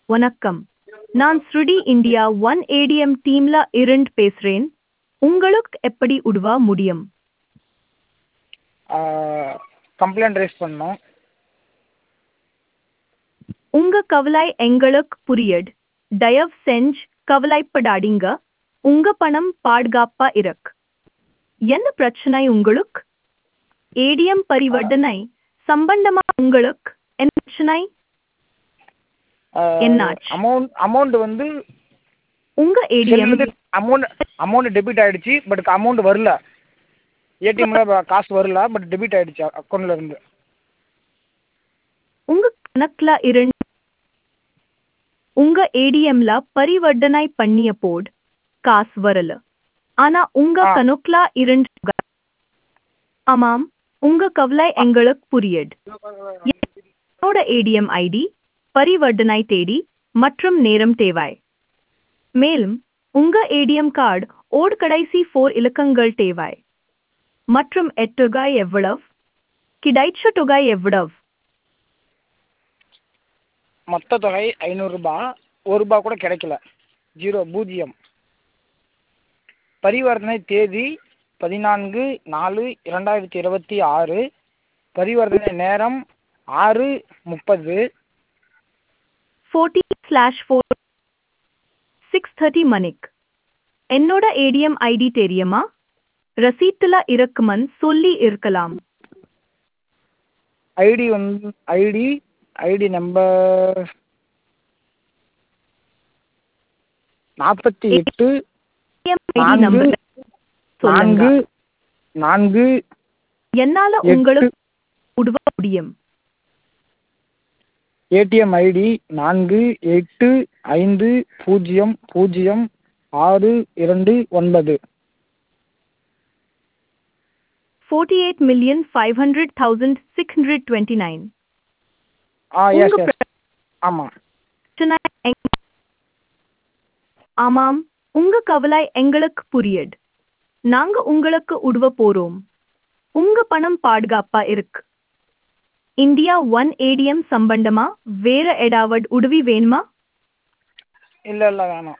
வணக்கம் நான் ஸ்ருடி இந்தியா ஒன் ஏடிஎம் டீம்ல இருந்து பேசுறேன் உங்களுக்கு எப்படி உதவ முடியும் கம்ப்ளைண்ட் ரைஸ் பண்ணணும் உங்க கவலை எங்களுக்கு புரியுது தயவு செஞ்சு கவலைப்படாதீங்க உங்க பணம் பாதுகாப்பா இருக்கு என்ன பிரச்சனை உங்களுக்கு ஏடிஎம் பரிவர்த்தனை சம்பந்தமா உங்களுக்கு என்ன பிரச்சனை என்னாச்சு? அமௌண்ட் அமௌண்ட் வந்து உங்க ஏடிஎம் வந்து அமௌண்ட் அமௌண்ட் டெபிட் ஆயிடுச்சு பட் அமௌண்ட் வரல ஏடிஎம்ல காசு வரல பட் டெபிட் ஆயிடுச்சு அக்கௌண்ட்ல இருந்து உங்க கணக்குல இருந்து உங்க ஏடிஎம்ல பரிவர்த்தனை பண்ணிய போட் காசு வரல ஆனா உங்க ஆ. கணக்குல இருந்து ஆமாம் உங்க கவலை எங்களுக்கு புரியுது என்னோட ஏடிஎம் ஐடி பரிவர்த்தனை தேதி மற்றும் நேரம் தேவை மேலும் உங்க ஏடிஎம் கார்டு ஓட் கடைசி ஃபோர் இலக்கங்கள் தேவை மற்றும் எட்டுகை எவ்வளவு கிடைச்ச தொகை எவ்வளவு மொத்த தொகை ஐநூறுரூபா ஒரு ரூபா கூட கிடைக்கல ஜீரோ பூஜ்ஜியம் பரிவர்த்தனை தேதி பதினான்கு நாலு இரண்டாயிரத்தி இருபத்தி ஆறு பரிவர்த்தனை நேரம் ஆறு முப்பது forty slash four six thirty மணிக் என்னோட ஏடிஎம் ஐடி தெரியுமா ரசீட்டுல இருக்குமன் சொல்லி இருக்கலாம் ஐடி வந்து ஐடி ஐடி நம்பர் நாற்பத்தி எட்டு ஐடி நான்கு நம்பர் சொல்லுங்க நான்கு நான்கு என்னால எட்டு. உங்களுக்கு உதவ முடியும் ஏடிஎம் ஐடி நான்கு எட்டு ஐந்து பூஜ்ஜியம் பூஜ்ஜியம் ஆறு இரண்டு ஒன்பது forty eight million five hundred thousand six hundred twenty nine ஆ எஸ் உங்க எஸ் ஆமாம் பிரச்சனை எங்க- ஆமாம் உங்க கவலை எங்களுக்கு புரியுது நாங்க உங்களுக்கு உதவ போறோம் உங்க பணம் பாதுகாப்பா இருக்கு இந்தியா ஒன் ஏடிஎம் சம்பந்தமா வேற ஏதாவது உதவி வேணுமா இல்லை இல்லை வேணாம்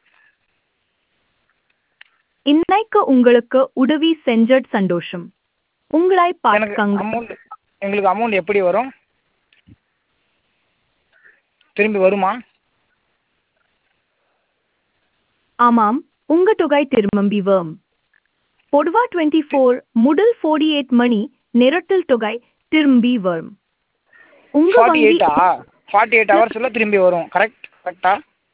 இன்னைக்கு உங்களுக்கு உதவி செஞ்சது சந்தோஷம் உங்களை எனக்கு பார்க்கங்க அமௌண்ட் எங்களுக்கு அமௌண்ட் எப்படி வரும் திரும்பி வருமா ஆமாம் உங்க தொகை திரும்பி வரும் பொதுவா டுவெண்ட்டி ஃபோர் முதல் ஃபோர்ட்டி எயிட் மணி நிரட்டல் தொகை திரும்பி வரும் உங்க ஃபார்ட்டி வங்கி எயிட்டா ஃபார்ட்டி எயிட் ஹவர்ஸில் திரும்பி வரும் கரெக்ட் கரெக்டா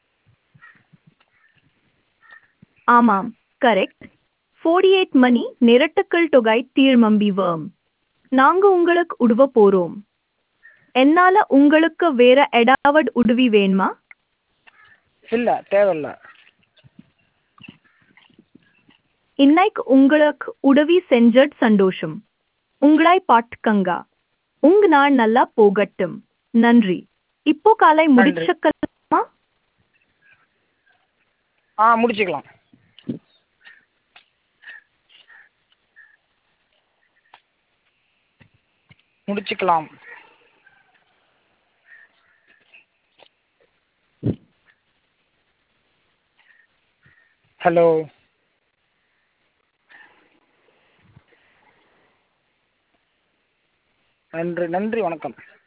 ஆமாம் கரெக்ட் ஃபோர்ட்டி எயிட் மணி நிரட்டுக்கள் தொகை தீர்மம்பி வரும் நாங்க உங்களுக்கு உதவ போறோம் என்னால உங்களுக்கு வேற ஏதாவது உதவி வேணுமா இல்லை தேவையில்ல இன்னைக்கு உங்களுக்கு உதவி செஞ்சது சந்தோஷம் உங்களை பார்த்துக்கங்க உங்க நாள் நல்லா போகட்டும் நன்றி இப்போ காலை நன்றி. முடிச்சுக்கலாமா ஆ முடிச்சுக்கலாம் முடிச்சுக்கலாம் ஹலோ நன்றி நன்றி வணக்கம்